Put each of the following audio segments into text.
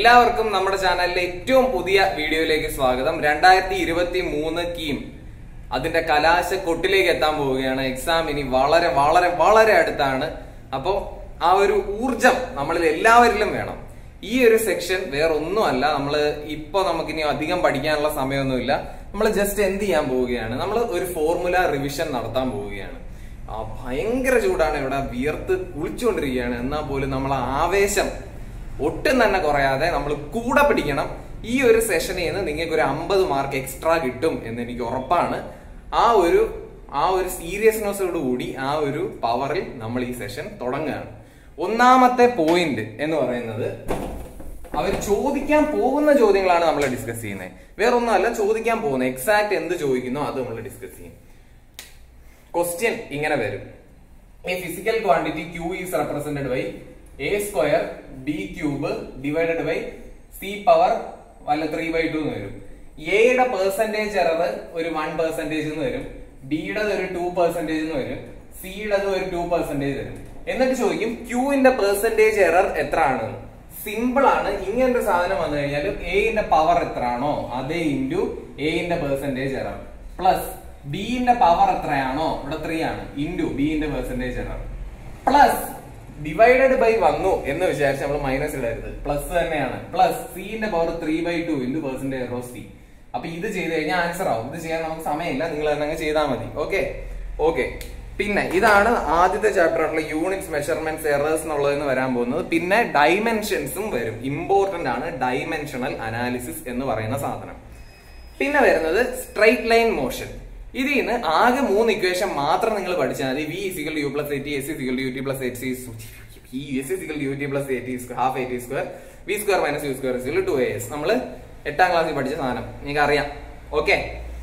എല്ലാവർക്കും നമ്മുടെ ചാനലിലെ ഏറ്റവും പുതിയ വീഡിയോയിലേക്ക് സ്വാഗതം രണ്ടായിരത്തി ഇരുപത്തി മൂന്ന് കീം അതിന്റെ കലാശ കൊട്ടിലേക്ക് എത്താൻ പോവുകയാണ് എക്സാം ഇനി വളരെ വളരെ വളരെ അടുത്താണ് അപ്പോ ആ ഒരു ഊർജം നമ്മളിൽ എല്ലാവരിലും വേണം ഈ ഒരു സെക്ഷൻ വേറെ ഒന്നുമല്ല നമ്മൾ ഇപ്പൊ നമുക്കിനി അധികം പഠിക്കാനുള്ള സമയമൊന്നുമില്ല നമ്മൾ ജസ്റ്റ് എന്ത് ചെയ്യാൻ പോവുകയാണ് നമ്മൾ ഒരു ഫോർമുല റിവിഷൻ നടത്താൻ പോവുകയാണ് ആ ഭയങ്കര ചൂടാണ് ഇവിടെ വിയർത്ത് കുളിച്ചുകൊണ്ടിരിക്കുകയാണ് എന്നാൽ പോലും നമ്മൾ ആവേശം ഒട്ടും തന്നെ കുറയാതെ നമ്മൾ കൂടെ പിടിക്കണം ഈ ഒരു സെഷനിൽ നിന്ന് നിങ്ങൾക്ക് ഒരു അമ്പത് മാർക്ക് എക്സ്ട്രാ കിട്ടും എന്ന് എനിക്ക് ഉറപ്പാണ് ആ ഒരു ആ ഒരു സീരിയസ്നെസ്സോട് കൂടി ആ ഒരു പവറിൽ നമ്മൾ ഈ സെഷൻ തുടങ്ങുകയാണ് ഒന്നാമത്തെ പോയിന്റ് എന്ന് പറയുന്നത് അവർ ചോദിക്കാൻ പോകുന്ന ചോദ്യങ്ങളാണ് നമ്മൾ ഡിസ്കസ് ചെയ്യുന്നത് വേറൊന്നുമല്ല ചോദിക്കാൻ പോകുന്നത് എക്സാക്ട് എന്ത് ചോദിക്കുന്നോ അത് നമ്മൾ ഡിസ്കസ് ചെയ്യും ക്വസ്റ്റ്യൻ ഇങ്ങനെ വരും a physical quantity Q is represented by A square B cube divided by C power വല്ല ത്രീ ബൈ ടു എന്ന് വരും എയുടെ പെർസെന്റേജ് എറർ ഒരു വൺ പെർസെന്റേജ് എന്ന് വരും ബിയുടെ ഒരു ടു പെർസെന്റേജ് എന്ന് വരും സിയുടെ ഒരു ടു പെർസെന്റേജ് വരും എന്നിട്ട് ചോദിക്കും ക്യൂവിന്റെ പെർസെന്റേജ് എറർ എത്ര ആണ് സിമ്പിൾ ആണ് ഇങ്ങനൊരു സാധനം വന്നു കഴിഞ്ഞാൽ എന്റെ പവർ എത്ര ആണോ അതേ ഇൻറ്റു എന്റെ പെർസെന്റേജ് എറർ പ്ലസ് ബിന്റെ പവർ എത്രയാണോ ഇവിടെ ത്രീ ആണ് ഇൻറ്റു ബിന്റെ percentage error plus divided by വന്നു എന്ന് വിചാരിച്ച് നമ്മൾ മൈനസ് ഇടരുത് പ്ലസ് തന്നെയാണ് പ്ലസ് സിന്റെ power three by two into percentage error C അപ്പൊ ഇത് ചെയ്ത് കഴിഞ്ഞാൽ ആൻസർ ആവും ഇത് ചെയ്യാൻ നമുക്ക് സമയമില്ല നിങ്ങൾ തന്നെ അങ്ങ് ചെയ്താൽ മതി ഓക്കെ ഓക്കെ പിന്നെ ഇതാണ് ആദ്യത്തെ ചാപ്റ്റർ ആയിട്ടുള്ള യൂണിറ്റ്സ് മെഷർമെന്റ്സ് എറേഴ്സ് എന്നുള്ളതെന്ന് വരാൻ പോകുന്നത് പിന്നെ ഡൈമെൻഷൻസും വരും ഇമ്പോർട്ടന്റ് ആണ് ഡൈമെൻഷണൽ അനാലിസിസ് എന്ന് പറയുന്ന സാധനം പിന്നെ വരുന്നത് സ്ട്രൈറ്റ് ലൈൻ മോഷൻ ഇതിൽ നിന്ന് ആകെ മൂന്ന് ഇക്വേഷൻ മാത്രം നിങ്ങൾ പഠിച്ചാൽ മതി V is equal U plus A T S is equal U T plus A T ഈ S is equal U T plus A T half A T square V square minus U square is equal two A S നമ്മൾ എട്ടാം ക്ലാസ്സിൽ പഠിച്ച സാധനം നിങ്ങൾക്ക് അറിയാം ഓക്കെ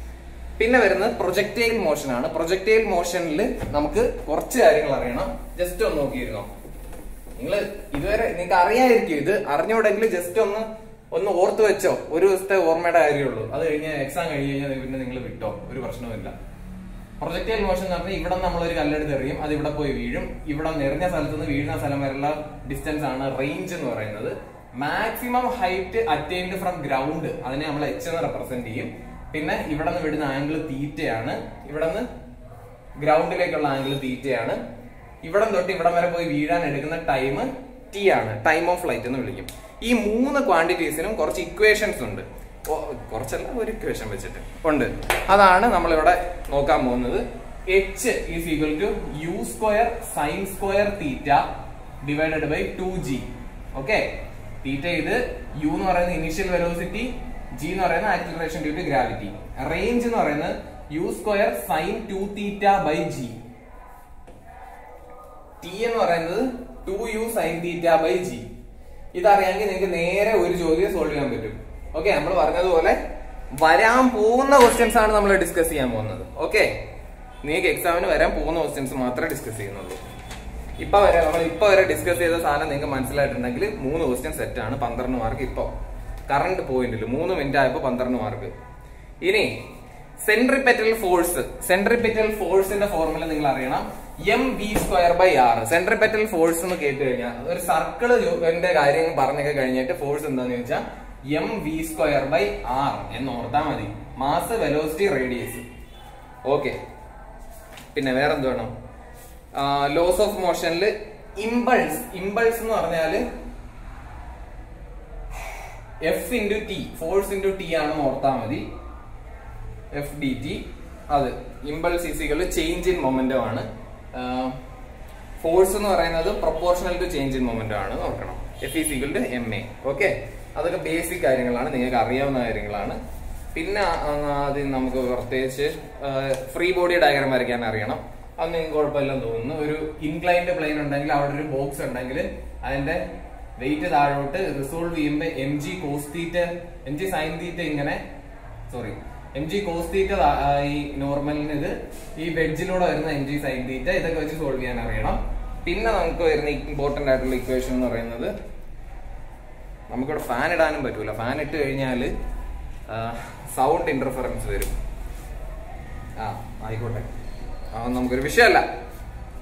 പിന്നെ വരുന്നത് പ്രൊജക്ടൈൽ മോഷൻ ആണ് പ്രൊജക്ടൈൽ മോഷനിൽ നമുക്ക് കുറച്ച് കാര്യങ്ങൾ അറിയണം ജസ്റ്റ് ഒന്ന് നോക്കിയിരുന്നോ നിങ്ങൾ ഇതുവരെ നിങ്ങൾക്ക് അറിയാതിരിക്കും ഇത് അറിഞ്ഞുകൂടെങ്കിൽ ജസ്റ്റ് ഒന്ന് ഒന്ന് ഓർത്ത് വെച്ചോ ഒരു ദിവസത്തെ ഓർമ്മയുടെ കാര്യമുള്ളൂ അത് കഴിഞ്ഞ് എക്സാം കഴിഞ്ഞ് കഴിഞ്ഞാൽ പിന്നെ നിങ്ങൾ വിട്ടോ ഒരു പ്രശ്നവുമില്ല പ്രൊജക്ടൈൽ മോഷൻ എന്ന് പറഞ്ഞാൽ ഇവിടെ നമ്മൾ ഒരു കല്ലെടുത്ത് എറിയും അത് ഇവിടെ പോയി വീഴും ഇവിടെ നിറഞ്ഞ സ്ഥലത്ത് നിന്ന് വീഴുന്ന സ്ഥലം വരെയുള്ള ഡിസ്റ്റൻസ് ആണ് റേഞ്ച് എന്ന് പറയുന്നത് maximum height attained from ground അതിനെ നമ്മൾ എച്ച് എന്ന് റെപ്രസെന്റ് ചെയ്യും പിന്നെ ഇവിടെ നിന്ന് വിടുന്ന ആംഗിൾ തീറ്റയാണ് ഇവിടെ നിന്ന് ഗ്രൗണ്ടിലേക്കുള്ള ആംഗിൾ തീറ്റയാണ് ഇവിടം തൊട്ട് ഇവിടം വരെ പോയി വീഴാൻ എടുക്കുന്ന ടൈം ടി ആണ് ടൈം ഓഫ് ഫ്ലൈറ്റ് എന്ന് വിളിക്കും ഈ മൂന്ന് ക്വാണ്ടിറ്റീസിനും കുറച്ച് ഇക്വേഷൻസ് ഉണ്ട് ഓ, കുറച്ചല്ല ഒരു ഇക്വേഷൻ വെച്ചിട്ട് ഉണ്ട് അതാണ് നമ്മളിവിടെ നോക്കാൻ പോകുന്നത് H is equal to U square sine square theta divided by two G okay theta ഇത് യു എന്ന് പറയുന്നത് ഇനിഷ്യൽ വെലോസിറ്റി ജി എന്ന് പറയുന്നത് acceleration due to gravity range എന്ന് പറയുന്നത് U square sine two theta by G T എന്ന് പറയുന്നത് two U sine theta by G ഇതറിയാമെങ്കിൽ നിങ്ങൾക്ക് നേരെ ഒരു ചോദ്യം സോൾവ് ചെയ്യാൻ പറ്റും ഓക്കെ നമ്മൾ പറഞ്ഞതുപോലെ വരാൻ പോകുന്ന ക്വസ്റ്റ്യൻസ് ആണ് നമ്മൾ ഡിസ്കസ് ചെയ്യാൻ പോകുന്നത് ഓക്കെ നിങ്ങൾക്ക് എക്സാമിന് വരാൻ പോകുന്ന ക്വസ്റ്റ്യൻസ് മാത്രമേ ഡിസ്കസ് ചെയ്യുന്നുള്ളൂ ഇപ്പൊ വരെ നമ്മൾ ഇപ്പൊ വരെ ഡിസ്കസ് ചെയ്ത സാധനം നിങ്ങൾക്ക് മനസ്സിലായിട്ടുണ്ടെങ്കിൽ മൂന്ന് ക്വസ്റ്റ്യൻ സെറ്റ് ആണ് പന്ത്രണ്ട് മാർക്ക് ഇപ്പൊ കറണ്ട് പോയിന്റിൽ മൂന്ന് മിനിറ്റ് ആയപ്പോ പന്ത്രണ്ട് മാർക്ക് ഇനി സെൻട്രിപെറ്റൽ ഫോഴ്സ് സെൻട്രിപെറ്റൽ ഫോഴ്സിന്റെ ഫോർമുല നിങ്ങൾ അറിയണം M V square by R centripetal force എന്ന് കേട്ട് കഴിഞ്ഞാൽ ഒരു സർക്കിള് എന്റെ കാര്യം പറഞ്ഞൊക്കെ കഴിഞ്ഞിട്ട് ഫോഴ്സ് എന്താന്ന് ചോദിച്ചാൽ M V square by R എന്ന് ഓർത്താൽ മതി മാസ് വെലോസിറ്റി റേഡിയസ് ഓക്കെ പിന്നെ വേറെന്ത് വേണം ലോസ് ഓഫ് മോഷനിൽ ഇമ്പൾസ് ഇമ്പൾസ് എന്ന് പറഞ്ഞാല് F into T force into T ആണെന്ന് ഓർത്താൽ മതി എഫ് ഡി ടി അത് impulse is equal change in momentum ആണ് ഫോഴ്സ് എന്ന് പറയുന്നത് proportional to change in momentum ആണ് നോക്കണം F is equal to M A okay അതൊക്കെ ബേസിക് കാര്യങ്ങളാണ് നിങ്ങൾക്ക് അറിയാവുന്ന കാര്യങ്ങളാണ് പിന്നെ ആദ്യം നമുക്ക് പ്രത്യേകിച്ച് ഫ്രീ ബോഡി ഡയഗ്രാം വരയ്ക്കാൻ അറിയണം അത് നിങ്ങൾക്ക് കുഴപ്പമില്ലെന്ന് തോന്നുന്നു ഒരു ഇൻക്ലൈൻഡ് പ്ലെയിൻ ഉണ്ടെങ്കിൽ അവിടെ ഒരു ബോക്സ് ഉണ്ടെങ്കിൽ അതിന്റെ വെയിറ്റ് താഴോട്ട് റിസോൾവ് ചെയ്യുമ്പോൾ M G cos theta M G sine theta ഇങ്ങനെ സോറി എം ജി കോസ്റ്റീറ്റ ഈ നോർമലിന് ഇത് ഈ വെഡ്ജിലൂടെ വരുന്ന എം ജി സൈൻ തീറ്റ ഇതൊക്കെ വെച്ച് സോൾവ് ചെയ്യാൻ അറിയണം പിന്നെ നമുക്ക് വരുന്ന ഇമ്പോർട്ടന്റ് ആയിട്ടുള്ള ഇക്വേഷൻ എന്ന് പറയുന്നത് നമുക്കിവിടെ ഫാൻ ഇടാനും പറ്റൂല ഫാൻ ഇട്ട് കഴിഞ്ഞാൽ സൗണ്ട് ഇന്റർഫറൻസ് വരും ആ ആയിക്കോട്ടെ അതൊന്നും നമുക്കൊരു വിഷയമല്ല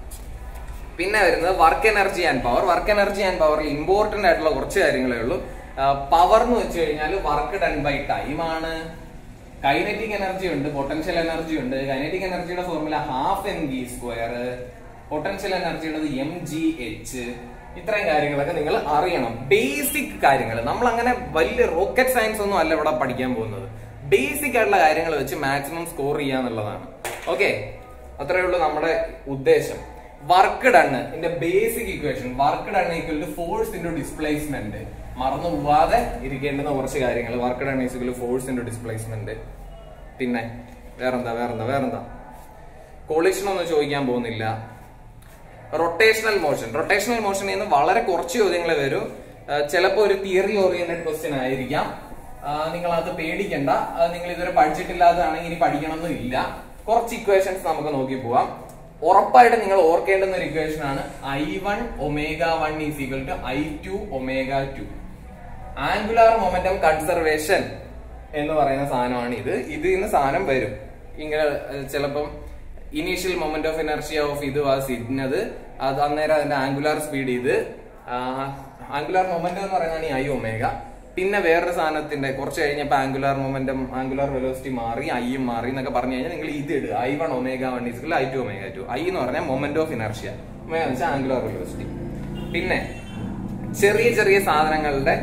പിന്നെ വരുന്നത് work energy and power work energy and പവറിൽ ഇമ്പോർട്ടന്റ് ആയിട്ടുള്ള കുറച്ച് കാര്യങ്ങളേ ഉള്ളൂ പവർ എന്ന് വെച്ച് കഴിഞ്ഞാൽ വർക്ക് ഡൺ ബൈ ടൈം ആണ് കൈനറ്റിക് എനർജി ഉണ്ട് പൊട്ടൻഷ്യൽ എനർജി ഉണ്ട് കൈനറ്റിക് എനർജിയുടെ formula half M G square potential energy ഉള്ളത് എം ജി എച്ച് ഇത്രയും കാര്യങ്ങളൊക്കെ നിങ്ങൾ അറിയണം ബേസിക് കാര്യങ്ങൾ നമ്മൾ അങ്ങനെ വലിയ റോക്കറ്റ് സയൻസ് ഒന്നും അല്ല ഇവിടെ പഠിക്കാൻ പോകുന്നത് ബേസിക് ആയിട്ടുള്ള കാര്യങ്ങൾ വെച്ച് മാക്സിമം സ്കോർ ചെയ്യാന്നുള്ളതാണ് ഓക്കെ അത്രയേ ഉള്ളൂ നമ്മുടെ ഉദ്ദേശം വർക്ക് ഡണ്ണ് ഇതിന്റെ basic equation work done equal to force into displacement മറന്നു പോവാതെ ഇരിക്കേണ്ടുന്ന കുറച്ച് കാര്യങ്ങൾ work done equal to force into displacement പിന്നെ വേറെന്താ വേറെന്താ വേറെന്താ കൊളിഷൻ ഒന്നും ചോദിക്കാൻ പോകുന്നില്ല റൊട്ടേഷണൽ മോഷൻ റൊട്ടേഷണൽ മോഷനിൽ നിന്ന് വളരെ കുറച്ച് ചോദ്യങ്ങൾ വരും ചിലപ്പോൾ ഒരു തിയറി ഓറിയന്റഡ് ക്വസ്റ്റ്യൻ ആയിരിക്കാം നിങ്ങൾ അത് പേടിക്കണ്ട അത് നിങ്ങൾ ഇതുവരെ പഠിച്ചിട്ടില്ലാത്തതാണെങ്കിൽ ഇനി പഠിക്കണമെന്നും ഇല്ല കുറച്ച് ഇക്വേഷൻസ് നമുക്ക് നോക്കി പോവാം ഉറപ്പായിട്ട് നിങ്ങൾ ഓർക്കേണ്ടുന്ന ഒരു ഇക്വേഷൻ ആണ് I one omega one is equal to I two omega two angular momentum conservation എന്ന് പറയുന്ന സാധനമാണ് ഇത് ഇത് ഇന്ന് സാധനം വരും ഇങ്ങനെ ഏഹ്, ചിലപ്പം initial moment of energy of ഇത് വാസ് ഇന്നത് അത് അന്നേരം അതിന്റെ ആംഗുലാർ സ്പീഡ് ഇത് ആംഗുലാർ മൊമെന്റം എന്ന് പറയുന്നതാണ് ഈ ഐ ഒമേഗ പിന്നെ വേറൊരു സാധനത്തിന്റെ കുറച്ച് കഴിഞ്ഞപ്പോ ആംഗുലാർ മൊമെന്റം ആംഗുലാർ വെലോസിറ്റി മാറി ഐയും മാറി എന്നൊക്കെ പറഞ്ഞു കഴിഞ്ഞാൽ നിങ്ങൾ ഇത് ഇടുക I one omega one is I two omega two I എന്ന് പറഞ്ഞാൽ മൊമെന്റ് ഓഫ് ഇനർഷ്യ ഒമേഗ എന്ന് വെച്ചാൽ ആംഗുലാർ വെലോസിറ്റി പിന്നെ ചെറിയ ചെറിയ സാധനങ്ങളുടെ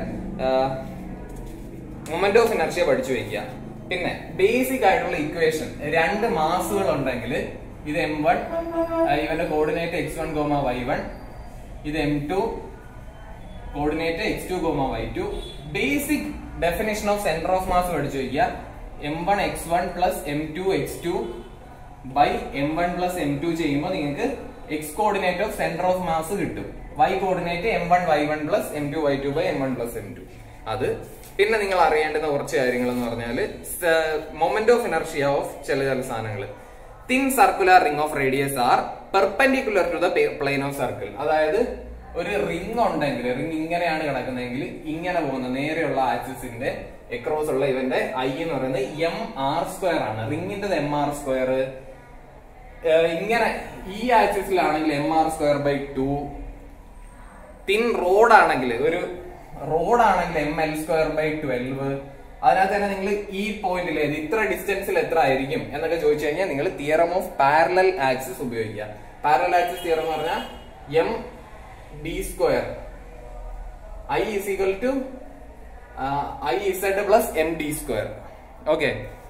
മൊമെന്റ് ഓഫ് ഇനർഷ്യ പഠിച്ചു വെക്കുക പിന്നെ ബേസിക് ആയിട്ടുള്ള ഇക്വേഷൻ രണ്ട് മാസുകൾ ഉണ്ടെങ്കിൽ ഇത് എം വൺ ഇവന്റെ coordinate X one comma Y one ഇത് M two coordinate X two comma Y two basic definition of centre of mass പഠിച്ചു വയ്ക്കുക M one X one plus M two X two by M one plus M two ചെയ്യുമ്പോൾ നിങ്ങൾക്ക് X coordinate of centre of mass കിട്ടും Y coordinate M one Y one plus M two Y two by M one plus M to അത് പിന്നെ നിങ്ങൾ അറിയേണ്ടുന്ന കുറച്ച് കാര്യങ്ങൾ എന്ന് പറഞ്ഞാല് മൊമെന്റ് ഓഫ് ഇനർഷ്യ ഓഫ് ചില ചില സാധനങ്ങൾ thin circular ring of radius R perpendicular to the plane of circle അതായത് ഒരു റിംഗ് ഉണ്ടെങ്കിൽ റിംഗ് ഇങ്ങനെയാണ് കിടക്കുന്നതെങ്കിൽ ഇങ്ങനെ പോകുന്ന നേരെയുള്ള ആക്സിസിന്റെ എക്രോസ് ഉള്ള ഇവന്റെ ഐ എന്ന് പറയുന്നത് എം ആർ സ്ക്വയർ ആണ് റിംഗിന്റെ എം ആർ സ്ക്വയർ ഇങ്ങനെ ഈ ആക്സിസിലാണെങ്കിൽ M R square by two thin rod ആണെങ്കിൽ ഒരു റോഡ് ആണെങ്കിൽ M L square by twelve അതിനകത്ത് തന്നെ നിങ്ങൾ ഈ പോയിന്റിൽ ഏത് ഇത്ര ഡിസ്റ്റൻസിൽ എത്ര ആയിരിക്കും എന്നൊക്കെ ചോദിച്ചു കഴിഞ്ഞാൽ നിങ്ങൾ തിയറം ഓഫ് പാരലൽ ആക്സിസ് ഉപയോഗിക്കുക പാരലൽ ആക്സിസ് തിയറം എന്ന് പറഞ്ഞാൽ M D square I is equal to I Z plus M D square okay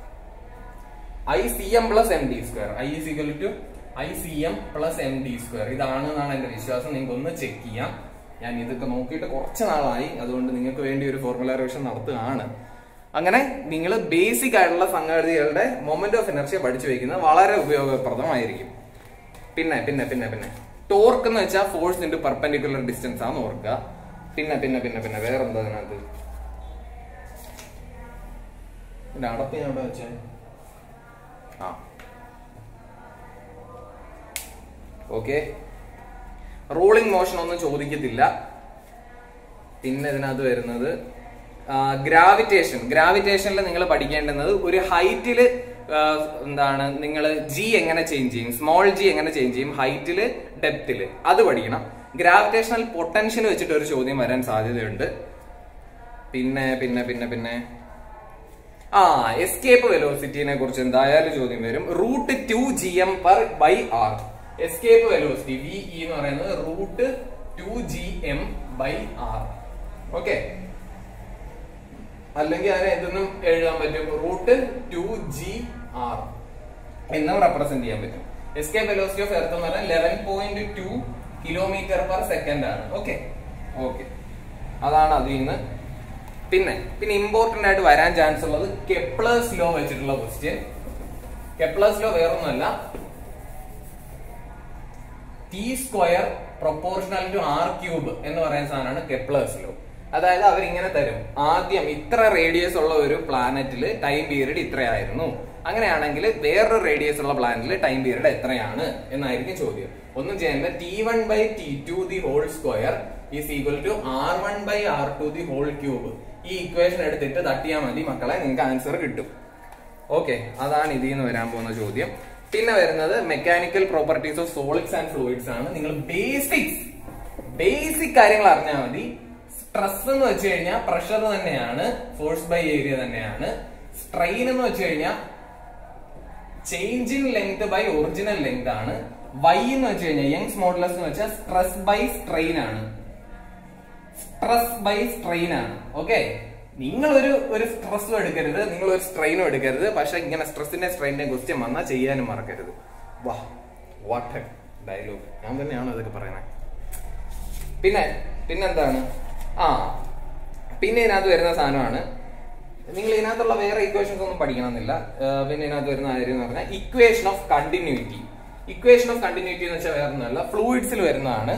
I C M plus M D square I is equal to I C M plus M D square ഇതാണ് എന്നാണ് എന്റെ വിശ്വാസം നിങ്ങൾക്ക് ഒന്ന് check ചെയ്യാം ഞാൻ ഇതൊക്കെ നോക്കിയിട്ട് കുറച്ച് നാളായി അതുകൊണ്ട് നിങ്ങൾക്ക് വേണ്ടി ഒരു ഫോർമുല റിവിഷൻ നടത്തുകയാണ് അങ്ങനെ നിങ്ങൾ ബേസിക് ആയിട്ടുള്ള സംഗതികളുടെ മൊമെന്റ് ഓഫ് എനർജി പഠിച്ചു വെക്കുന്നത് വളരെ ഉപയോഗപ്രദമായിരിക്കും പിന്നെ പിന്നെ പിന്നെ പിന്നെ ടോർക്ക് എന്ന് വെച്ചാൽ ഫോഴ്സ് ഇൻറ്റു പെർപെൻഡിക്കുലർ ഡിസ്റ്റൻസ് ആണെന്ന് ഓർക്കുക പിന്നെ പിന്നെ പിന്നെ പിന്നെ വേറെ എന്താ അതിനകത്ത് പിന്നെ അടപ്പ് ഞാൻ എവിടെ വെച്ചേ ആ ഓക്കെ റോളിംഗ് മോഷൻ ഒന്നും ചോദിക്കത്തില്ല പിന്നെ ഇതിനകത്ത് വരുന്നത് ഗ്രാവിറ്റേഷൻ ഗ്രാവിറ്റേഷനിൽ നിങ്ങൾ പഠിക്കേണ്ടുന്നത് ഒരു ഹൈറ്റില് എന്താണ് നിങ്ങൾ ജി എങ്ങനെ ചേഞ്ച് ചെയ്യും സ്മോൾ ജി എങ്ങനെ ചേഞ്ച് ചെയ്യും ഹൈറ്റില് ഡെപ്തില് അത് പഠിക്കണം ഗ്രാവിറ്റേഷണൽ പൊട്ടൻഷ്യൽ വെച്ചിട്ട് ഒരു ചോദ്യം വരാൻ സാധ്യതയുണ്ട് പിന്നെ പിന്നെ പിന്നെ പിന്നെ ആ എസ്കേപ്പ് വെലോസിറ്റിനെ കുറിച്ച് എന്തായാലും ചോദ്യം വരും root two G M per by R escape velocity V E എന്ന് പറയുന്നത് root two G M by R okay അല്ലെങ്കിൽ അതിനെ എന്തെന്നും എഴുതാൻ പറ്റും റൂട്ട് ടു ജി ആർ എന്നും റെപ്രസെന്റ് ചെയ്യാൻ പറ്റും എസ്കേപ്പ് വെലോസിറ്റി ഓഫ് എർത്ത് എന്ന് പറഞ്ഞാൽ eleven point two kilometre per second ആണ് ഓക്കെ ഓക്കെ അതാണ് അതിൽ നിന്ന് പിന്നെ പിന്നെ ഇമ്പോർട്ടന്റ് ആയിട്ട് വരാൻ ചാൻസ് ഉള്ളത് കെപ്ലേഴ്സ് ലോ വെച്ചിട്ടുള്ള ക്വസ്റ്റ്യൻ കെപ്ലേഴ്സ് ലോ വേറൊന്നുമല്ല T square proportional to R cube എന്ന് പറയുന്ന സാധനമാണ് കെപ്ലേഴ്സ് ലോ അതായത് അവരിങ്ങനെ തരും ആദ്യം ഇത്ര റേഡിയസ് ഉള്ള ഒരു പ്ലാനറ്റിൽ ടൈം പീരീഡ് ഇത്രയായിരുന്നു അങ്ങനെയാണെങ്കിൽ വേറൊരു റേഡിയസ് ഉള്ള പ്ലാനറ്റിൽ ടൈം പീരീഡ് എത്രയാണ് എന്നായിരിക്കും ചോദ്യം ഒന്നും ചെയ്യേണ്ട T one by T two the whole square is equal to R one by R two the whole cube ഈ ഇക്വേഷൻ എടുത്തിട്ട് തട്ടിയാൽ മതി മക്കളെ നിങ്ങൾക്ക് ആൻസർ കിട്ടും ഓക്കെ അതാണ് ഇതിൽ നിന്ന് വരാൻ പോകുന്ന ചോദ്യം പിന്നെ വരുന്നത് mechanical properties of solids and fluids ആണ് നിങ്ങൾ ബേസിക്സ് ബേസിക് കാര്യങ്ങൾ അറിഞ്ഞാൽ മതി സ്ട്രെസ് എന്ന് വെച്ച് കഴിഞ്ഞാൽ പ്രഷർ തന്നെയാണ് ഫോഴ്സ് ബൈ ഏരിയ തന്നെയാണ് സ്ട്രെയിൻ എന്ന് വെച്ച് കഴിഞ്ഞാൽ change in length by original length ആണ് വൈ എന്ന് വെച്ച് കഴിഞ്ഞാൽ യങ്സ് മോഡുലസ് എന്ന് വെച്ചാൽ സ്ട്രെസ് ബൈ സ്ട്രെയിൻ ആണ് സ്ട്രെസ് ബൈ സ്ട്രെയിൻ ആണ് ഓക്കെ നിങ്ങൾ ഒരു ഒരു സ്ട്രെസ്സും എടുക്കരുത് നിങ്ങൾ ഒരു സ്ട്രെയിനും എടുക്കരുത് പക്ഷെ ഇങ്ങനെ സ്ട്രെസ്സിന്റെ സ്ട്രെയിനിന്റെ ക്വസ്റ്റ്യൻ വന്നാൽ ചെയ്യാനും മറക്കരുത് വാ വാട്ട് ഡയലോഗ് ഞാൻ തന്നെയാണ് ഇതൊക്കെ പറയുന്നത് പിന്നെ പിന്നെന്താണ് ആ പിന്നെ ഇതിനകത്ത് വരുന്ന സാധനമാണ് നിങ്ങൾ ഇതിനകത്തുള്ള വേറെ ഇക്വേഷൻസ് ഒന്നും പഠിക്കണമെന്നില്ല ആ, പിന്നെ ഇതിനകത്ത് വരുന്ന കാര്യം എന്ന് പറഞ്ഞാൽ equation of continuity equation of continuity എന്ന് വെച്ചാൽ വേറെ ഒന്നുമല്ല ഫ്ലൂയിഡ്സിൽ വരുന്നതാണ്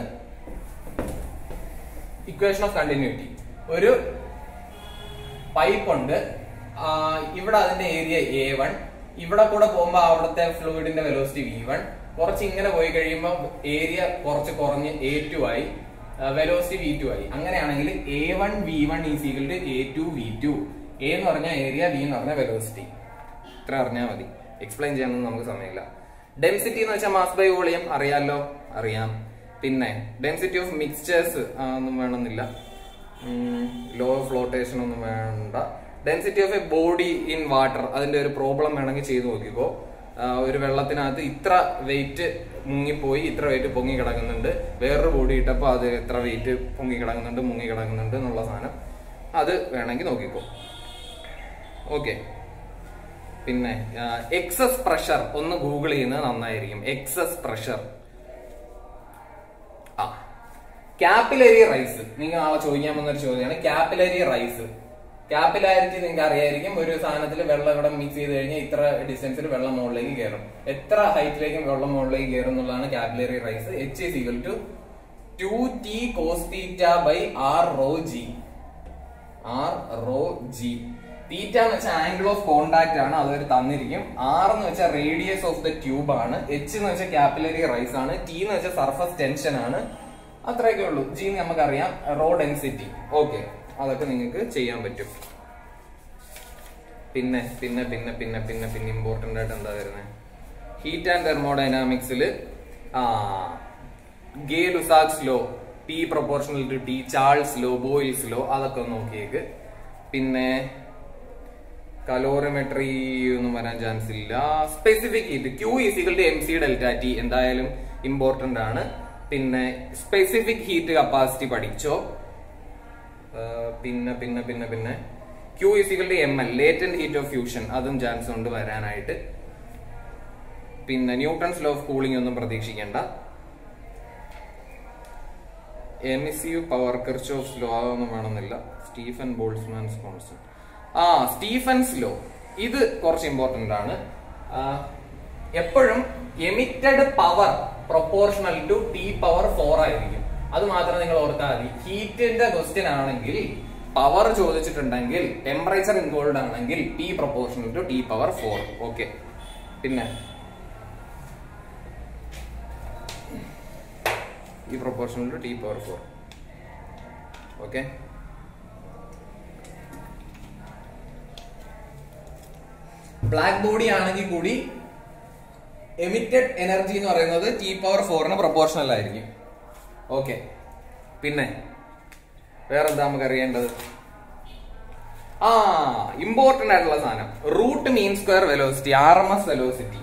ഇക്വേഷൻ ഓഫ് കണ്ടിന്യൂറ്റി ഒരു പൈപ്പ് ഉണ്ട് ആ, ഇവിടെ അതിന്റെ ഏരിയ എ വൺ ഇവിടെ കൂടെ പോകുമ്പോൾ അവിടുത്തെ ഫ്ലൂയിഡിന്റെ വെലോസിറ്റി വി വൺ കുറച്ച് ഇങ്ങനെ പോയി കഴിയുമ്പോൾ ഏരിയ കുറച്ച് കുറഞ്ഞ് എ ടു ആയി വെലോസിറ്റി വി ടു ആയി അങ്ങനെയാണെങ്കിൽ A one V one is equal to A two V two A എന്ന് പറഞ്ഞാൽ ഏരിയ വി എന്ന് പറഞ്ഞാൽ വെലോസിറ്റി ഇത്ര അറിഞ്ഞാൽ മതി എക്സ്പ്ലെയിൻ ചെയ്യാനൊന്നും നമുക്ക് സമയമില്ല ഡെൻസിറ്റി എന്ന് വെച്ചാൽ മാസ് ബൈ വോളിയം അറിയാലോ അറിയാം പിന്നെ ഡെൻസിറ്റി ഓഫ് മിക്സ്ചേഴ്സ് ഒന്നും വേണമെന്നില്ല ലോ ഫ്ലോട്ടേഷൻ ഒന്നും വേണ്ട density of a body in water അതിന്റെ ഒരു പ്രോബ്ലം വേണമെങ്കിൽ ചെയ്തു നോക്കിക്കോ ആ, ഒരു വെള്ളത്തിനകത്ത് ഇത്ര വെയിറ്റ് മുങ്ങിപ്പോയി ഇത്ര വെയിറ്റ് പൊങ്ങി കിടക്കുന്നുണ്ട് വേറൊരു ബോഡി ഇട്ടപ്പോൾ അത് എത്ര വെയിറ്റ് പൊങ്ങി കിടക്കുന്നുണ്ട് മുങ്ങി കിടക്കുന്നുണ്ട് എന്നുള്ള സാധനം അത് വേണമെങ്കിൽ നോക്കിക്കോ ഓക്കെ പിന്നെ എക്സസ് പ്രഷർ ഒന്ന് ഗൂഗിൾ ചെയ്യുന്നത് നന്നായിരിക്കും എക്സസ് പ്രഷർ ആ ക്യാപ്പിലരി റൈസ് നിങ്ങൾ നാളെ ചോദിക്കാൻ വന്നൊരു ചോദ്യമാണ് ക്യാപ്പിലരി റൈസ് ക്യാപ്പിലാരിറ്റി നിങ്ങൾക്ക് അറിയായിരിക്കും ഒരു സാധനത്തിൽ വെള്ളം ഇവിടെ മിക്സ് ചെയ്ത് കഴിഞ്ഞാൽ ഇത്ര ഡിസ്റ്റൻസിൽ വെള്ളം മുകളിലേക്ക് കയറും എത്ര ഹൈറ്റിലേക്കും വെള്ളം മുകളിലേക്ക് കയറും എന്നുള്ളതാണ് capillary rise H is equal to two T cos theta by R rho G R rho G theta എന്ന് വെച്ചാൽ ആംഗിൾ ഓഫ് കോണ്ടാക്ട് ആണ് അതൊരു തന്നിരിക്കും ആർ എന്ന് വെച്ചാൽ റേഡിയസ് ഓഫ് ദ ട്യൂബ് ആണ് എച്ച് എന്ന് വെച്ചാൽ ക്യാപ്പിലറി റൈസ് ആണ് ടി എന്ന് വെച്ചാൽ സർഫസ് ടെൻഷൻ ആണ് അത്രയൊക്കെ ഉള്ളൂ ജി നമുക്കറിയാം റോ ഡെൻസിറ്റി ഓക്കെ അതൊക്കെ നിങ്ങൾക്ക് ചെയ്യാൻ പറ്റും പിന്നെ പിന്നെ പിന്നെ പിന്നെ പിന്നെ പിന്നെ ഇമ്പോർട്ടന്റ് ആയിട്ട് എന്താ വരുന്നത് ഹീറ്റ് ആൻഡ് തെർമോഡൈനാമിക്സിൽ ആ Gay Lussac's law P proportional to T Charles law Boyle's law അതൊക്കെ ഒന്ന് നോക്കിയേക്ക് പിന്നെ കലോറിമെട്രി ഒന്നും വരാൻ ചാൻസ് ഇല്ല specific heat Q is equal to M C delta T എന്തായാലും ഇമ്പോർട്ടന്റ് ആണ് പിന്നെ സ്പെസിഫിക് ഹീറ്റ് കപ്പാസിറ്റി പഠിച്ചോ ആ, പിന്നെ പിന്നെ പിന്നെ പിന്നെ Q is equal to M L latent heat of fusion അതും ചാൻസ് ഉണ്ട് വരാനായിട്ട് പിന്നെ ന്യൂട്ടൺസ് ലോ ഓഫ് കൂളിംഗ് ഒന്നും പ്രതീക്ഷിക്കേണ്ട എമിസീവ് പവർ കിർച്ചോഫ്സ് ലോ അതൊന്നും വേണമെന്നില്ല സ്റ്റീഫൻ ബോൾസ്മാൻസ് കോൺസ്റ്റന്റ് ആ സ്റ്റീഫൻസ് ലോ ഇത് കുറച്ച് ഇമ്പോർട്ടന്റ് ആണ് ആ, എപ്പോഴും emitted power proportional to T power four ആയിരിക്കും അത് മാത്രം നിങ്ങൾ ഓർത്താൽ മതി ഹീറ്റിന്റെ ക്വസ്റ്റ്യൻ ആണെങ്കിൽ പവർ ചോദിച്ചിട്ടുണ്ടെങ്കിൽ ടെമ്പറേച്ചർ ഇൻവോൾവ് ആണെങ്കിൽ T proportional to T power four okay പിന്നെ ഈ proportional to T power four okay black body ആണെങ്കിൽ കൂടി എമിറ്റഡ് എനർജി എന്ന് പറയുന്നത് ടി പവർ ഫോറിന് പ്രൊപ്പോർഷണൽ ആയിരിക്കും ഓക്കെ പിന്നെ വേറെന്താ നമുക്ക് അറിയേണ്ടത് ആ ഇമ്പോർട്ടന്റ് ആയിട്ടുള്ള സാധനം root mean square velocity R M S velocity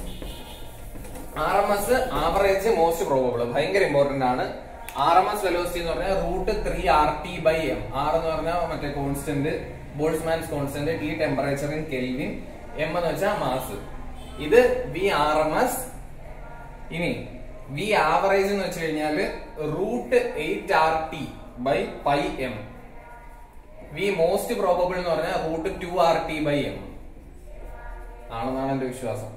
R M S average most probable ഭയങ്കര ഇമ്പോർട്ടന്റ് ആണ് ആർ എം എസ് വെലോസിറ്റി എന്ന് പറഞ്ഞാൽ root three R T by M R എന്ന് പറഞ്ഞാൽ മറ്റേ constant Boltzmann's constant T temperature in kelvin M എന്ന് വെച്ചാൽ mass ഇത് വി ആർ എം എസ് ഇനി വി ആവറേജ് എന്ന് വെച്ച് കഴിഞ്ഞാല് root eight R T by pi M V most probable എന്ന് പറഞ്ഞാൽ root two R T by M ആണെന്നാണ് എന്റെ വിശ്വാസം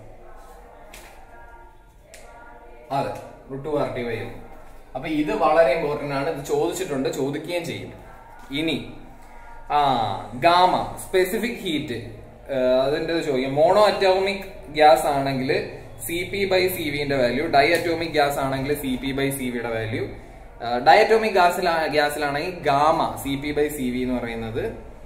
അതെ root two R T by M അപ്പൊ ഇത് വളരെ ഇമ്പോർട്ടന്റ് ആണ് ഇത് ചോദിച്ചിട്ടുണ്ട് ചോദിക്കുകയും ചെയ്യും ഇനി ആ ഗാമ സ്പെസിഫിക് ഹീറ്റ് അതിന്റെ ചോദിക്കാം മോണോ അറ്റോമിക് ഗ്യാസ് ആണെങ്കിൽ സി പി ബൈ സി വിന്റെ വാല്യൂ ഡൈ അറ്റോമിക് ഗ്യാസ് ആണെങ്കിൽ സി പി ബൈ സി വിയുടെ വാല്യൂ ഡൈ അറ്റോമിക് ഗ്യാസിൽ ഗ്യാസിലാണെങ്കിൽ gamma C P by C V എന്ന് പറയുന്നത്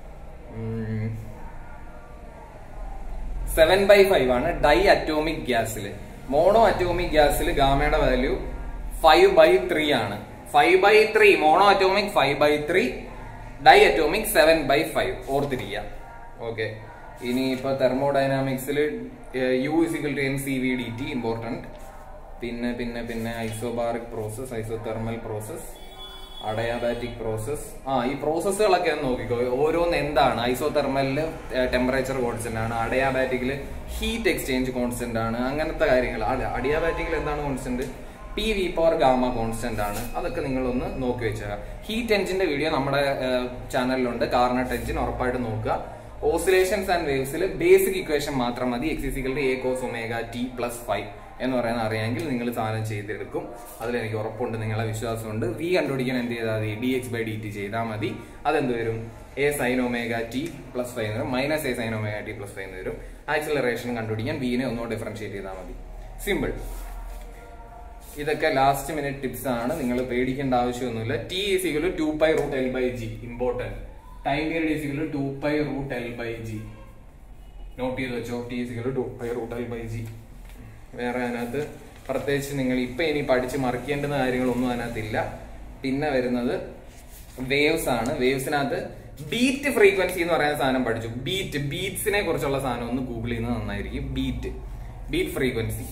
സെവൻ ബൈ ഫൈവ് ആണ് ഡൈ അറ്റോമിക് ഗ്യാസിൽ മോണോ അറ്റോമിക് ഗ്യാസിൽ ഗാമയുടെ വാല്യൂ ഫൈവ് ബൈ ത്രീ ആണ് five by three monoatomic five by three diatomic seven by five ഓർത്തിരിക്കുക ഓക്കെ ഇനി ഇപ്പൊ തെർമോഡൈനാമിക്സിൽ U is equal to M C V D T important പിന്നെ പിന്നെ പിന്നെ isobaric process isothermal process adiabatic process ആ ഈ പ്രോസസ്സുകളൊക്കെ ഒന്ന് നോക്കിക്കോ ഓരോന്ന് എന്താണ് ഐസോതെർമലില് ടെമ്പറേച്ചർ കോൺസ്റ്റന്റ് ആണ് അഡയാബാറ്റിക്കില് ഹീറ്റ് എക്സ്ചേഞ്ച് കോൺസ്റ്റന്റ് ആണ് അങ്ങനത്തെ കാര്യങ്ങൾ അഡിയാബാറ്റിക്കിൽ എന്താണ് constant P V power gamma constant ആണ് അതൊക്കെ നിങ്ങളൊന്ന് നോക്കി വെച്ചാൽ ഹീറ്റ് എഞ്ചിന്റെ വീഡിയോ നമ്മുടെ ചാനലിലുണ്ട് കാർണറ്റ് എഞ്ചിൻ ഉറപ്പായിട്ട് നോക്കുക ഓസിലേഷൻസ് ആൻഡ് വേവ്സിൽ ബേസിക് ഇക്വേഷൻ മാത്രം മതി x is equal A cos omega T plus phi എന്ന് പറയുന്ന അറിയാമെങ്കിൽ നിങ്ങൾ സാധനം ചെയ്തെടുക്കും അതിലെനിക്ക് ഉറപ്പുണ്ട് നിങ്ങളെ വിശ്വാസമുണ്ട് വി കണ്ടുപിടിക്കാൻ എന്ത് ചെയ്താൽ മതി D X by D T ചെയ്താൽ മതി അതെന്ത് വരും A sine omega T plus phi വരും minus A sine omega T plus phi വരും ആക്സിലറേഷൻ കണ്ടുപിടിക്കാൻ വിനെ ഒന്നുകൂടെ ഡിഫറൻഷിയേറ്റ് ചെയ്താൽ മതി സിമ്പിൾ ഇതൊക്കെ ലാസ്റ്റ് മിനിറ്റ് ടിപ്സ് ആണ് നിങ്ങൾ പേടിക്കേണ്ട ആവശ്യമൊന്നുമില്ല T is equal to pi root L by G important time period is equal to pi root L by G note ചെയ്ത് വെച്ചോ T is equal to pi root L by G വേറെ അതിനകത്ത് പ്രത്യേകിച്ച് നിങ്ങൾ ഇപ്പൊ ഇനി പഠിച്ച് മറിക്കേണ്ടുന്ന കാര്യങ്ങളൊന്നും അതിനകത്തില്ല പിന്നെ വരുന്നത് വേവ്സ് ആണ് വേവ്സിനകത്ത് ബീറ്റ് ഫ്രീക്വൻസി എന്ന് പറയുന്ന സാധനം പഠിച്ചു ബീറ്റ് ബീറ്റ്സിനെ കുറിച്ചുള്ള സാധനം ഒന്ന് ഗൂഗിൾ ചെയ്യുന്നത് നന്നായിരിക്കും ബീറ്റ് ബീറ്റ് ഫ്രീക്വൻസി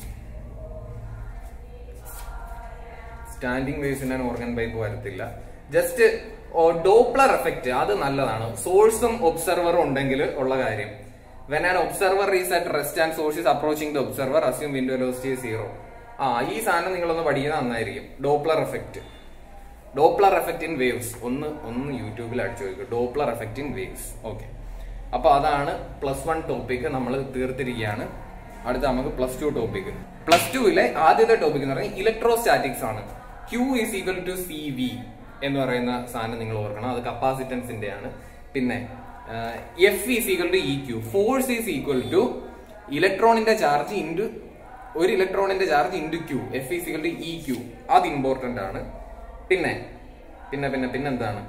സ്റ്റാൻഡിങ് വേവ്സിന്റെ ഓർഗൻ പൈപ്പ് വരത്തില്ല ജസ്റ്റ് ഡോപ്ലർ എഫക്റ്റ് അത് നല്ലതാണ് സോഴ്സും ഒബ്സർവറും ഉണ്ടെങ്കിൽ ഉള്ള കാര്യം when an observer is at rest and source is approaching the observer assume wind velocity zero ആ ഈ സാധനം നിങ്ങളൊന്ന് പഠിക്കുന്നത് നന്നായിരിക്കും Doppler effect Doppler effect in waves ഒന്ന് ഒന്ന് യൂട്യൂബിൽ അടിച്ചു നോക്കുക Doppler effect in waves okay അപ്പൊ അതാണ് പ്ലസ് വൺ ടോപ്പിക് നമ്മൾ തീർത്തിരിക്കുകയാണ് അടുത്ത നമുക്ക് പ്ലസ് ടു ടോപ്പിക് പ്ലസ് ടുവിലെ ആദ്യത്തെ ടോപ്പിക് എന്ന് പറയുന്നത് ഇലക്ട്രോസ്റ്റാറ്റിക്സ് ആണ് Q is equal to C V എന്ന് പറയുന്ന സാധനം നിങ്ങൾ ഓർക്കണം അത് കപ്പാസിറ്റൻസിന്റെ ആണ് പിന്നെ F is equal to E Q force is equal to ഇലക്ട്രോണിന്റെ ചാർജ് ഇൻറ്റു ഒരു ഇലക്ട്രോണിന്റെ charge into Q F is equal to E Q അത് ഇമ്പോർട്ടന്റ് ആണ് പിന്നെ പിന്നെ പിന്നെ പിന്നെന്താണ്